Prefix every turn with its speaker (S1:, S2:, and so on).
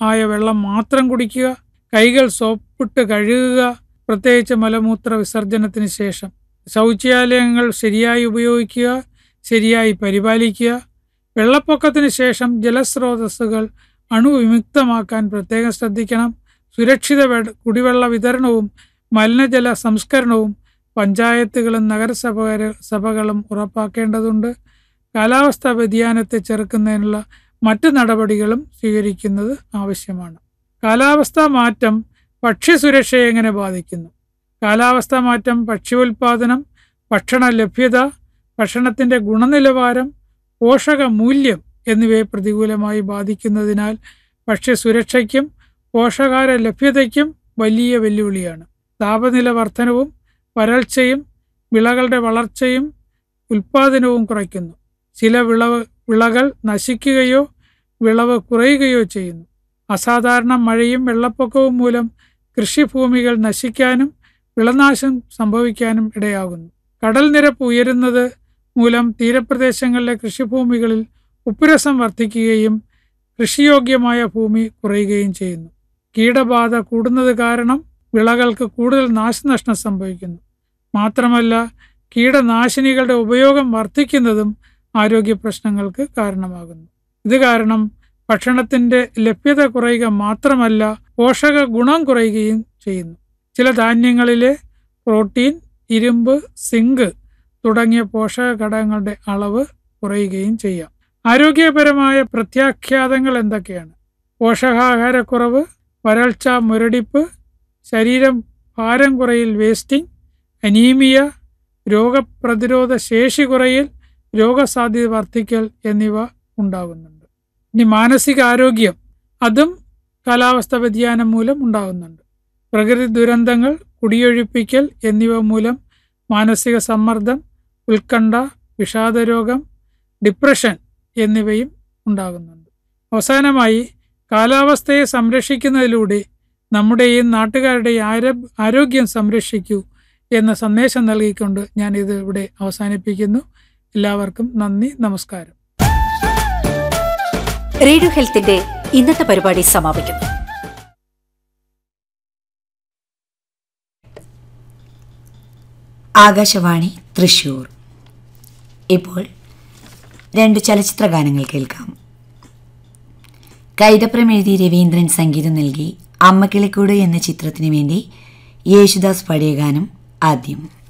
S1: ആയ വെള്ളം മാത്രം കുടിക്കുക കൈകൾ സോപ്പിട്ട് കഴുകുക പ്രത്യേകിച്ച് മലമൂത്ര വിസർജനത്തിന് ശേഷം ശൗചാലയങ്ങൾ ശരിയായി ഉപയോഗിക്കുക ശരിയായി പരിപാലിക്കുക വെള്ളപ്പൊക്കത്തിന് ശേഷം ജലസ്രോതസ്സുകൾ അണുവിമുക്തമാക്കാൻ പ്രത്യേകം ശ്രദ്ധിക്കണം സുരക്ഷിത വെ- കുടിവെള്ള വിതരണവും മലിനജല സംസ്കരണവും പഞ്ചായത്തുകളും നഗരസഭ സഭകളും ഉറപ്പാക്കേണ്ടതുണ്ട് കാലാവസ്ഥാ വ്യതിയാനത്തെ ചെറുക്കുന്നതിനുള്ള മറ്റ് നടപടികളും സ്വീകരിക്കുന്നത് ആവശ്യമാണ് കാലാവസ്ഥാ മാറ്റം ഭക്ഷ്യസുരക്ഷയെ എങ്ങനെ ബാധിക്കുന്നു കാലാവസ്ഥാ മാറ്റം ഭക്ഷ്യോൽപാദനം ഭക്ഷണ ലഭ്യത ഭക്ഷണത്തിൻ്റെ ഗുണനിലവാരം പോഷക മൂല്യം എന്നിവയെ പ്രതികൂലമായി ബാധിക്കുന്നതിനാൽ ഭക്ഷ്യസുരക്ഷയ്ക്കും പോഷകാഹാര ലഭ്യതയ്ക്കും വലിയ വെല്ലുവിളിയാണ് താപനില വർധനവും വരൾച്ചയും വിളകളുടെ വളർച്ചയും ഉൽപാദനവും കുറയ്ക്കുന്നു ചില വിളവ് വിളകൾ നശിക്കുകയോ വിളവ് കുറയുകയോ ചെയ്യുന്നു അസാധാരണ മഴയും വെള്ളപ്പൊക്കവും മൂലം കൃഷിഭൂമികൾ നശിക്കാനും വിളനാശം സംഭവിക്കാനും ഇടയാകുന്നു കടൽ നിരപ്പ് ഉയരുന്നത് മൂലം തീരപ്രദേശങ്ങളിലെ കൃഷിഭൂമികളിൽ ഉപ്പുരസം വർദ്ധിക്കുകയും കൃഷിയോഗ്യമായ ഭൂമി കുറയുകയും ചെയ്യുന്നു കീടബാധ കൂടുന്നത് കാരണം വിളകൾക്ക് കൂടുതൽ നാശനഷ്ടം സംഭവിക്കുന്നു മാത്രമല്ല കീടനാശിനികളുടെ ഉപയോഗം വർദ്ധിക്കുന്നതും ആരോഗ്യ പ്രശ്നങ്ങൾക്ക് കാരണമാകുന്നു ഇത് കാരണം ഭക്ഷണത്തിൻ്റെ ലഭ്യത കുറയുക മാത്രമല്ല പോഷക ഗുണം കുറയുകയും ചെയ്യുന്നു ചില ധാന്യങ്ങളിലെ പ്രോട്ടീൻ ഇരുമ്പ് സിങ്ക് തുടങ്ങിയ പോഷക ഘടകങ്ങളുടെ അളവ് കുറയുകയും ചെയ്യാം ആരോഗ്യപരമായ പ്രത്യാഘാതങ്ങൾ എന്തൊക്കെയാണ് പോഷകാഹാരക്കുറവ് വരൾച്ച മുരടിപ്പ് ശരീരം ഭാരം കുറയിൽ വേസ്റ്റിംഗ് അനീമിയ രോഗപ്രതിരോധ ശേഷി കുറയൽ രോഗസാധ്യത വർദ്ധിക്കൽ എന്നിവ ഉണ്ടാകുന്നുണ്ട് ഇനി മാനസികാരോഗ്യം അതും കാലാവസ്ഥ വ്യതിയാനം മൂലം ഉണ്ടാകുന്നുണ്ട് പ്രകൃതി ദുരന്തങ്ങൾ കുടിയൊഴിപ്പിക്കൽ എന്നിവ മൂലം മാനസിക സമ്മർദ്ദം ഉത്കണ്ഠ വിഷാദരോഗം ഡിപ്രഷൻ എന്നിവയും ഉണ്ടാകുന്നുണ്ട് അവസാനമായി കാലാവസ്ഥയെ സംരക്ഷിക്കുന്നതിലൂടെ നമ്മുടെയും നാട്ടുകാരുടെയും ആരോ ആരോഗ്യം സംരക്ഷിക്കൂ എന്ന സന്ദേശം നൽകിക്കൊണ്ട് ഞാൻ ഇത് ഇവിടെ അവസാനിപ്പിക്കുന്നു എല്ലാവർക്കും നന്ദി നമസ്കാരം
S2: റേഡിയോ ഹെൽത്തിന്റെ ഇന്നത്തെ പരിപാടി സമാപിക്കുന്നു
S3: ആകാശവാണി തൃശൂർ ഇപ്പോൾ രണ്ട് ചലച്ചിത്ര ഗാനങ്ങൾ കേൾക്കാം കൈതപ്രം എഴുതി രവീന്ദ്രൻ സംഗീതം നൽകി അമ്മക്കിളിക്കൂട് എന്ന ചിത്രത്തിനു വേണ്ടി യേശുദാസ് പാടിയ ഗാനം ആദ്യം